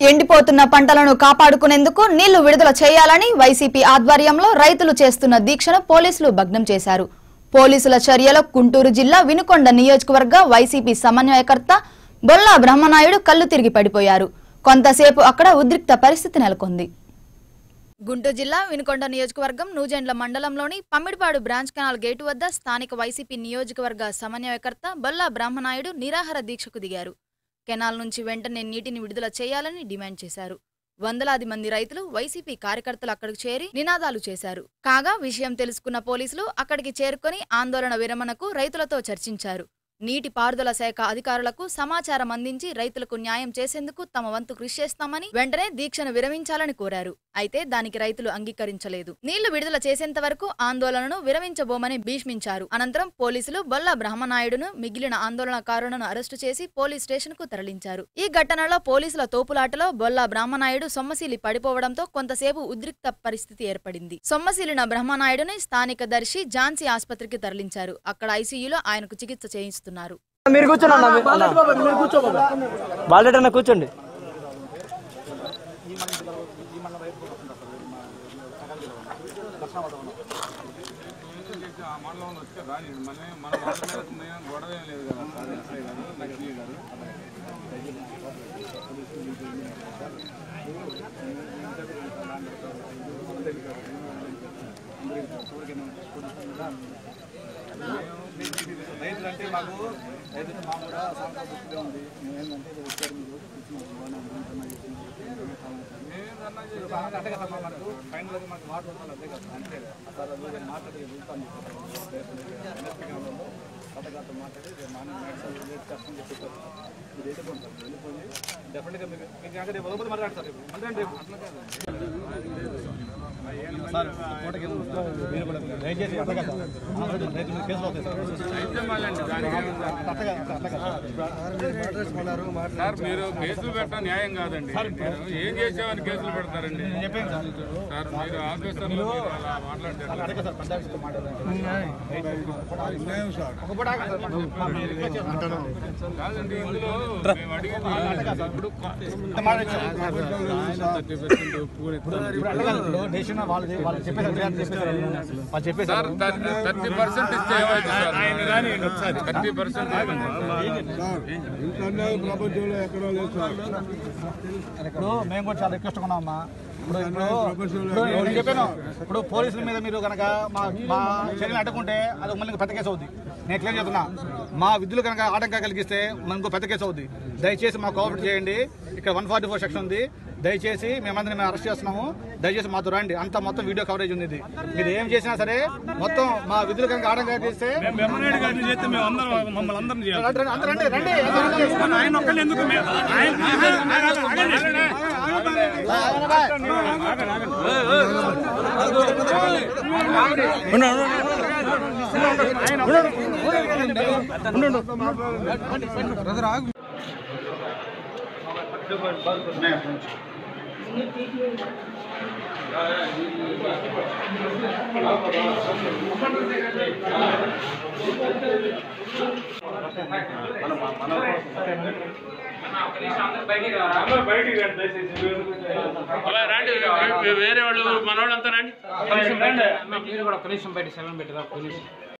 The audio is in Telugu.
ఎండిపోతున్న పంటలను కాపాడుకునేందుకు నీళ్లు విడుదల చేయాలని వైసీపీ ఆధ్వర్యంలో రైతులు చేస్తున్న దీక్షను పోలీసులు భగ్నం చేశారు పోలీసుల చర్యలో గుంటూరు జిల్లా వినుకొండ నియోజకవర్గ వైసీపీ సమన్వయకర్త బొల్లా బ్రహ్మనాయుడు కళ్ళు తిరిగి పడిపోయారు కొంతసేపు అక్కడ ఉద్రిక్త పరిస్థితి నెలకొంది గుంటూరు జిల్లా వినుకొండ నియోజకవర్గం నూజెండ్ల మండలంలోని పమ్మిడిపాడు బ్రాంచ్ కెనాల్ గేటు వద్ద స్థానిక వైసీపీ నియోజకవర్గ సమన్వయకర్త బొల్లా బ్రహ్మనాయుడు నిరాహార దీక్షకు దిగారు కెనాల్ నుంచి వెంటనే నీటిని విడుదల చేయాలని డిమాండ్ చేశారు వందలాది మంది రైతులు వైసీపీ కార్యకర్తలు అక్కడికి చేరి నినాదాలు చేశారు కాగా విషయం తెలుసుకున్న పోలీసులు అక్కడికి చేరుకొని ఆందోళన విరమణకు రైతులతో చర్చించారు నీటి పారుదల శాఖ అధికారులకు సమాచారం అందించి రైతులకు న్యాయం చేసేందుకు తమ వంతు కృషి చేస్తామని వెంటనే దీక్షను విరమించాలని కోరారు అయితే దానికి రైతులు అంగీకరించలేదు నీళ్లు విడుదల చేసేంత వరకు ఆందోళనను విరమించబోమని భీష్మించారు అనంతరం పోలీసులు బొల్ల బ్రహ్మనాయుడును మిగిలిన ఆందోళనకారులను అరెస్టు చేసి పోలీస్ స్టేషన్ కు తరలించారు ఈ ఘటనలో పోలీసుల తోపులాటలో బొల్ల బ్రహ్మనాయుడు సొమ్మశీలి పడిపోవడంతో కొంతసేపు ఉద్రిక్త పరిస్థితి ఏర్పడింది సొమ్మశీలిన బ్రహ్మనాయుడుని స్థానిక దర్శి ఝాన్సీ ఆసుపత్రికి తరలించారు అక్కడ ఐసీయూలో ఆయనకు చికిత్స చేయిస్తున్నారు మీరు కూర్చోండి అన్న బాలరెడ్డి అన్న కూర్చోండి రైతులంటే మాకు రైతులు మాకు కూడా సాంకేతిక ఉంది మేము ఏంటంటే ఇది వచ్చారు మీరు ఇచ్చినారు బాగానే ఉంది, అంటున్నా అంటే కదా మనకు ఫైనల్ మాకు మాట ఉండాలి అంతే కదా అంతే సార్ అది మాట్లాడి వెళ్తాను పథకాలతో మాట్లాడి రేపు మార్నింగ్ మ్యాక్స్ రేట్ కష్టం చెప్పారు మీరు అయితే కొంటారు వెళ్ళిపోయి డెఫినెట్గా మీకు మీకు అక్కడ రేపు వదలకపోతే మాట్లాడతారు రేపు అంటే రేపు అట్లా సార్ కోటకి మీరు కూడా దయచేసి అట్లా కదా రైతు మీద కేసులు అవుతాయి సార్ సార్ మీరు కేసులు పెట్టడం న్యాయం కాదండి మీరు ఏం చేసామని కేసులు పెడతారండి చెప్పాను సార్ సార్ మీరు ఆఫీసర్లు మీరు అలా మాట్లాడతారు అడగ సార్ పంచాయతీ ఒక పూట ఆగండి సార్ మనం రిక్వెస్ట్ చేస్తున్నాం. కాదండి ఇందులో మేము అడిగేది ఇప్పుడు ఇప్పుడు అడగాలి ఇప్పుడు డెసిషన్ వాళ్ళది వాళ్ళు చెప్పేసారు ఫిర్యాదు చెప్పేసారు వాళ్ళు చెప్పేసారు సార్ థర్టీ పర్సెంట్ ఇస్తే ఏమైంది సార్ థర్టీ పర్సెంట్ ఇప్పుడు మేము కూడా చాలా రిక్వెస్ట్ ఉన్నామమ్మా ఇప్పుడు ఇప్పుడు ఇప్పుడు నేను చెప్పాను ఇప్పుడు పోలీసుల మీద మీరు కనుక మా మా చర్యలు అడ్డుకుంటే అది మళ్ళీ పెద్ద కేసు అవుద్ది నేను క్లియర్ చెప్తున్నా మా విధులు కనుక ఆటంకం కలిగిస్తే మనకు పెద్ద కేసు అవుద్ది దయచేసి మాకు కోఆపరేట్ చేయండి ఇక్కడ వన్ ఫార్టీ ఫోర్ సెక్షన్ ఉంది దయచేసి మేమందరం మేము అరెస్ట్ చేస్తున్నాము దయచేసి మాతో రండి అంత మొత్తం వీడియో కవరేజ్ ఉంది ఇది మీరు ఏం చేసినా సరే మొత్తం మా విధులు కనుక ఆటంకం కలిగిస్తే బ్రహ్మనాయుడు గారిని చేస్తే మేము అందరం మమ్మల్ని అందరం చేయాలి రండి, రండి, అందరూ రండి, రండి ఆయన ఒక్కళ్ళు ఎందుకు మేము- ఆయన- అలా రండి వే- వేరే వాళ్ళు మన వాళ్ళంతా రండి మీరు కూడా కనీసం బయట సెలవు పెట్టరా పోలీసు